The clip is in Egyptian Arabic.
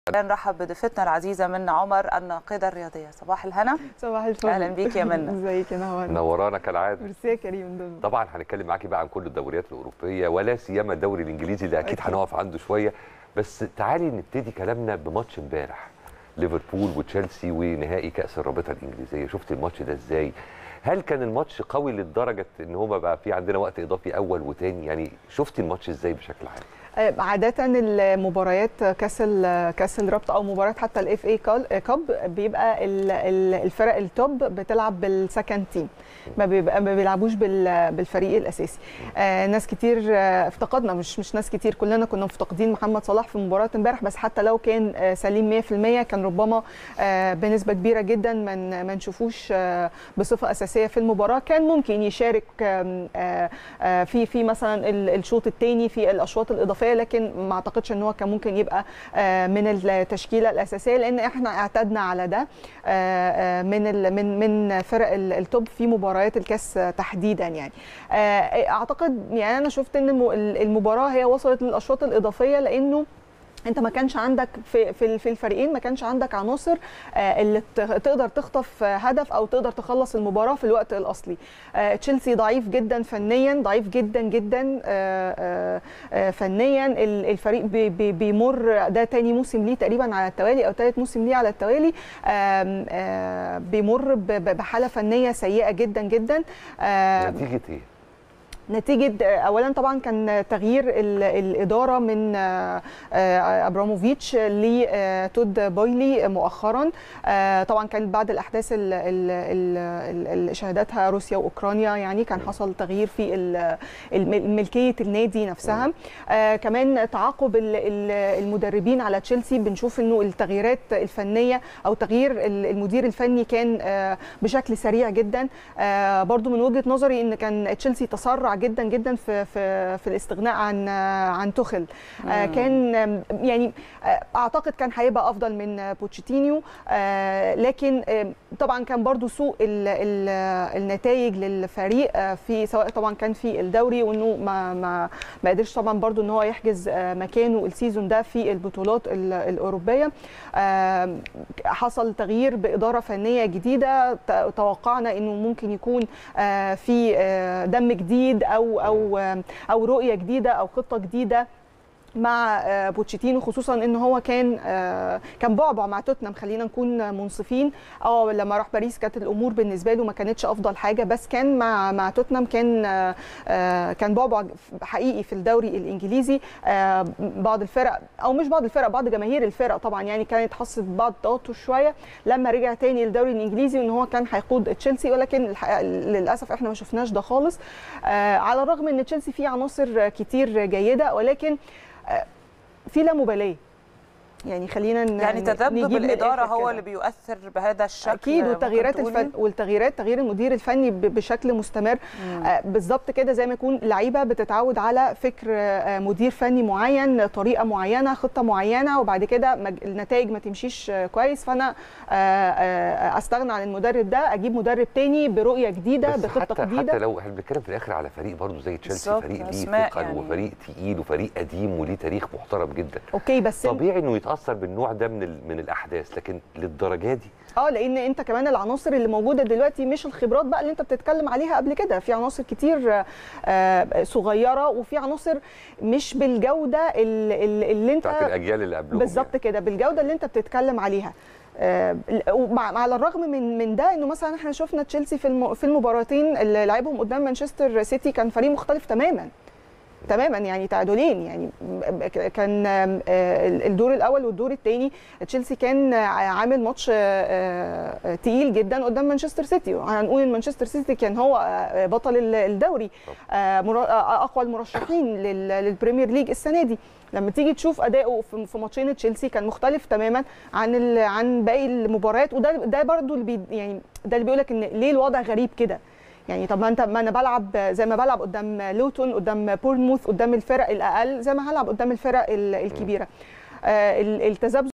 نرحب بضيفتنا العزيزه منى عمر الناقده الرياضيه صباح الهنا صباح الفل اهلا بيك يا منى ازيك يا نهار منورانا كالعاده ميرسي يا كريم دول طبعا هنتكلم معاكي بقى عن كل الدوريات الاوروبيه ولا سيما الدوري الانجليزي اللي اكيد أكيد. هنقف عنده شويه بس تعالي نبتدي كلامنا بماتش امبارح ليفربول وتشيلسي ونهائي كاس الرابطه الانجليزيه شفت الماتش ده ازاي هل كان الماتش قوي لدرجه ان هو بقى في عندنا وقت اضافي اول وتاني يعني شفتي الماتش ازاي بشكل عام آه، عادة المباريات كاس ال- كاس الرابطة أو مباريات حتى الاف اي كاب بيبقى ال- ال- الفرق التوب بتلعب بالسكند تيم ما بيبقى ما بيلعبوش بال- بالفريق الأساسي آه، ناس كتير آه، افتقدنا مش مش ناس كتير كلنا كنا مفتقدين محمد صلاح في مباراة امبارح بس حتى لو كان آه، سليم 100% كان ربما آه، بنسبة كبيرة جدا ما ن- ما نشوفوش آه، بصفة أساسية في المباراة كان ممكن يشارك آم، آه، آه، في في مثلا ال- الشوط الثاني في الاشواط الاضافيه لكن ما اعتقدش ان هو كان ممكن يبقى آه، من التشكيله الاساسيه لان احنا اعتدنا على ده آه، آه، من ال- من من فرق ال- التوب في مباريات الكاس تحديدا يعني آه، اعتقد يعني انا شفت ان الم- المباراه هي وصلت للاشواط الاضافيه لانه انت ما كانش عندك في في في الفريقين ما كانش عندك عناصر آه، اللي ت- تقدر تخطف آه، هدف او تقدر تخلص المباراه في الوقت الاصلي آه، تشيلسي ضعيف جدا فنيا ضعيف جدا جدا آه، آه، آه، فنيا ال- الفريق بي- بي- بيمر ده تاني موسم ليه تقريبا على التوالي او ثالث موسم ليه على التوالي آم، آه، بيمر ب- ب- بحاله فنيه سيئه جدا جدا آه، نتيجه ايه نتيجة أولا طبعا كان تغيير ال- الإدارة من آه، آه، أبراموفيتش لتود بويلي مؤخرا آه، طبعا كانت بعد الأحداث ال- ال- ال- اللي شهدتها روسيا وأوكرانيا يعني كان حصل تغيير في ال- الم- ملكية النادي نفسها آه، كمان تعاقب ال- ال- المدربين على تشيلسي بنشوف انه التغييرات الفنيه او تغيير ال- المدير الفني كان آه، بشكل سريع جدا آه، برضو من وجهه نظري ان كان تشيلسي تسرع جدا جدا في في في الاستغناء عن آه، عن توخل آه، كان آم، يعني آه، اعتقد كان هيبقى افضل من آه، بوتشيتينيو آه، لكن آم، طبعا كان برضو سوء ال- ال- النتائج للفريق آه، في سواء طبعا كان في الدوري وانه ما ما ما قدرش طبعا برضو ان هو يحجز آه، مكانه السيزون ده في البطولات ال- الاوروبيه آم، حصل تغيير باداره فنيه جديده ت- توقعنا انه ممكن يكون آه، في آه، دم جديد او او آه، او رؤيه جديده او خطه جديده مع آه، بوتشيتينو خصوصا ان هو كان آه، كان بعبع مع توتنهام خلينا نكون منصفين اه لما راح باريس كانت الامور بالنسبه له ما كانتش افضل حاجه بس كان مع مع توتنهام كان آه، آه، كان بعبع حقيقي في الدوري الانجليزي آه، بعض الفرق او مش بعض الفرق بعض جماهير الفرق طبعا يعني كانت حست بعض التوتر شويه لما رجع تاني للدوري الانجليزي وان هو كان هيقود تشيلسي ولكن الحقيقة للاسف احنا ما شفناش ده خالص آه، على الرغم ان تشيلسي فيه عناصر كتير جيده ولكن آه، في لا مبالاه يعني خلينا ن- يعني ن- تذبذب نجيب من الاداره الآخر هو كده. اللي بيؤثر بهذا الشكل اكيد ممكن والتغييرات تقولي؟ الفن والتغييرات تغيير المدير الفني ب- بشكل مستمر آه، بالظبط كده زي ما يكون لعيبه بتتعود على فكر آه، مدير فني معين طريقه معينه خطه معينه وبعد كده مج- النتائج ما تمشيش آه، كويس فانا آه، آه، استغنى عن المدرب ده اجيب مدرب تاني برؤيه جديده بس بخطه حتى جديده حتى لو احنا بنتكلم في الاخر على فريق برضه زي تشيلسي بالظبط، فريق ليه أسماء ثقل يعني. وفريق تقيل وفريق قديم وليه تاريخ محترم جدا اوكي بس طبيعي انه يتاثر بالنوع ده من ال- من الاحداث لكن للدرجه دي اه لان انت كمان العناصر اللي موجوده دلوقتي مش الخبرات بقى اللي انت بتتكلم عليها قبل كده في عناصر كتير آه، آه، صغيره وفي عناصر مش بالجوده اللي, اللي انت بتاعت الاجيال اللي قبلهم بالظبط كده بالجوده اللي انت بتتكلم عليها آه، ومع على الرغم من من ده انه مثلا احنا شفنا تشيلسي في الم- في المباراتين اللي لعبهم قدام مانشستر سيتي كان فريق مختلف تماما تماما يعني تعادلين يعني م- ك- كان آم، آه، الدور الاول والدور الثاني تشيلسي كان عامل ماتش آه، آه، تقيل جدا قدام مانشستر سيتي هنقول ان مانشستر سيتي كان هو آه، بطل ال- الدوري آه، مرا- آه، اقوى المرشحين لل- للبريمير ليج السنه دي لما تيجي تشوف اداؤه في في ماتشين تشيلسي كان مختلف تماما عن ال- عن باقي المباريات وده ده برضو اللي بي يعني ده اللي بيقول لك ان ليه الوضع غريب كده يعني طب ما انت ما انا بلعب زي ما بلعب قدام لوتون قدام بورنموث قدام الفرق الاقل زي ما هلعب قدام الفرق ال- الكبيره آه، ال- التذبذب